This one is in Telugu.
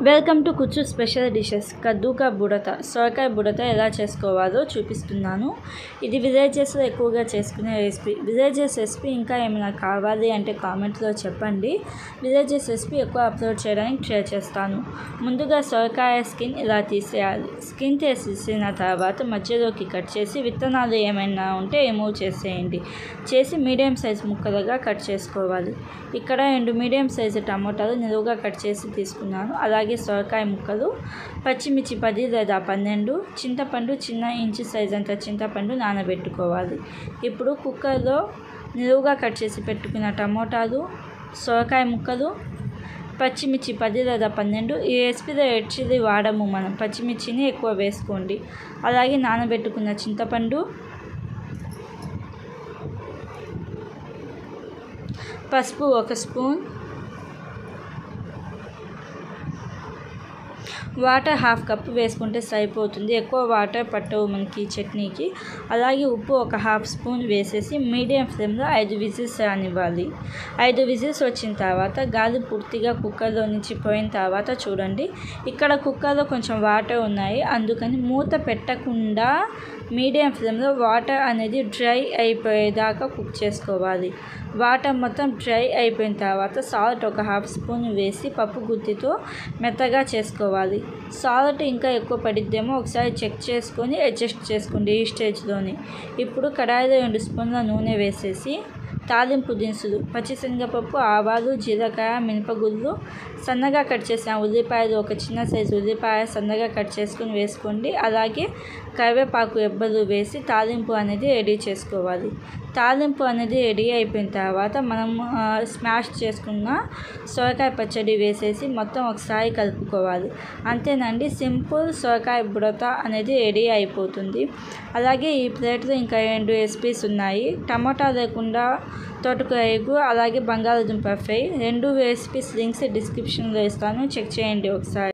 వెల్కమ్ టు కుచ్చు స్పెషల్ డిషెస్ కద్దూకా బుడత సొరకాయ బుడత ఎలా చేసుకోవాలో చూపిస్తున్నాను ఇది విలేజెస్లో ఎక్కువగా చేసుకునే రెసిపీ విలేజెస్ రెసిపీ ఇంకా ఏమైనా కావాలి అంటే కామెంట్లో చెప్పండి విలేజెస్ రెసిపీ ఎక్కువ అప్లోడ్ చేయడానికి ట్రై చేస్తాను ముందుగా సొరకాయ స్కిన్ ఇలా తీసేయాలి స్కిన్ తీసేసిన తర్వాత మధ్యలోకి కట్ చేసి విత్తనాలు ఏమైనా ఉంటే రిమూవ్ చేసేయండి చేసి మీడియం సైజ్ ముక్కలుగా కట్ చేసుకోవాలి ఇక్కడ రెండు మీడియం సైజు టమోటాలు నిలువుగా కట్ చేసి తీసుకున్నాను అలాగే సొరకాయ ముక్కలు పచ్చిమిర్చి పది లేదా పన్నెండు చింతపండు చిన్న ఇంచు సైజ్ అంత చింతపండు నానబెట్టుకోవాలి ఇప్పుడు కుక్కర్లో నిలువుగా కట్ చేసి పెట్టుకున్న టమోటాలు సొరకాయ ముక్కలు పచ్చిమిర్చి పది లేదా పన్నెండు ఈ రెసిపీలో రెడ్ చిల్లీ వాడము మనం పచ్చిమిర్చిని ఎక్కువ వేసుకోండి అలాగే నానబెట్టుకున్న చింతపండు పసుపు ఒక స్పూన్ వాటర్ హాఫ్ కప్ వేసుకుంటే సరిపోతుంది ఎక్కువ వాటర్ పట్టవు మనకి ఈ చట్నీకి అలాగే ఉప్పు ఒక హాఫ్ స్పూన్ వేసేసి మీడియం ఫ్లేమ్లో ఐదు విజిల్స్ రానివ్వాలి ఐదు విజిల్స్ వచ్చిన తర్వాత గాలి పూర్తిగా కుక్కర్లో నుంచి పోయిన తర్వాత చూడండి ఇక్కడ కుక్కర్లో కొంచెం వాటర్ ఉన్నాయి అందుకని మూత పెట్టకుండా మీడియం ఫ్లేమ్లో వాటర్ అనేది డ్రై అయిపోయేదాకా కుక్ చేసుకోవాలి వాటర్ మొత్తం డ్రై అయిపోయిన తర్వాత సాల్ట్ ఒక హాఫ్ స్పూన్ వేసి పప్పు గుత్తితో మెత్తగా చేసుకోవాలి సాల్ట్ ఇంకా ఎక్కువ పడిద్దేమో ఒకసారి చెక్ చేసుకొని అడ్జస్ట్ చేసుకోండి ఈ స్టేజ్లోనే ఇప్పుడు కడాయిలో రెండు స్పూన్ల నూనె వేసేసి తాలింపు దినుసులు పచ్చిశనగపప్పు ఆవాలు జీలకర్ర మినపగుళ్ళు సన్నగా కట్ చేసిన ఉల్లిపాయలు ఒక చిన్న సైజు ఉల్లిపాయ సన్నగా కట్ చేసుకొని వేసుకోండి అలాగే కరివేపాకు ఎబ్బలు వేసి తాలింపు అనేది రెడీ చేసుకోవాలి తాలింపు అనేది రెడీ అయిపోయిన తర్వాత మనం స్మాష్ చేసుకున్న సొరకాయ పచ్చడి వేసేసి మొత్తం ఒకసారి కలుపుకోవాలి అంతేనండి సింపుల్ సొరకాయ బుడత అనేది రెడీ అయిపోతుంది అలాగే ఈ ప్లేట్లో ఇంకా రెండు రెసిపీస్ ఉన్నాయి టమాటా లేకుండా తోటకూర ఎగ్గు అలాగే బంగాళదుంప ఫ్రై రెండు రెసిపీస్ లింక్స్ డిస్క్రిప్షన్లో ఇస్తాను చెక్ చేయండి ఒకసారి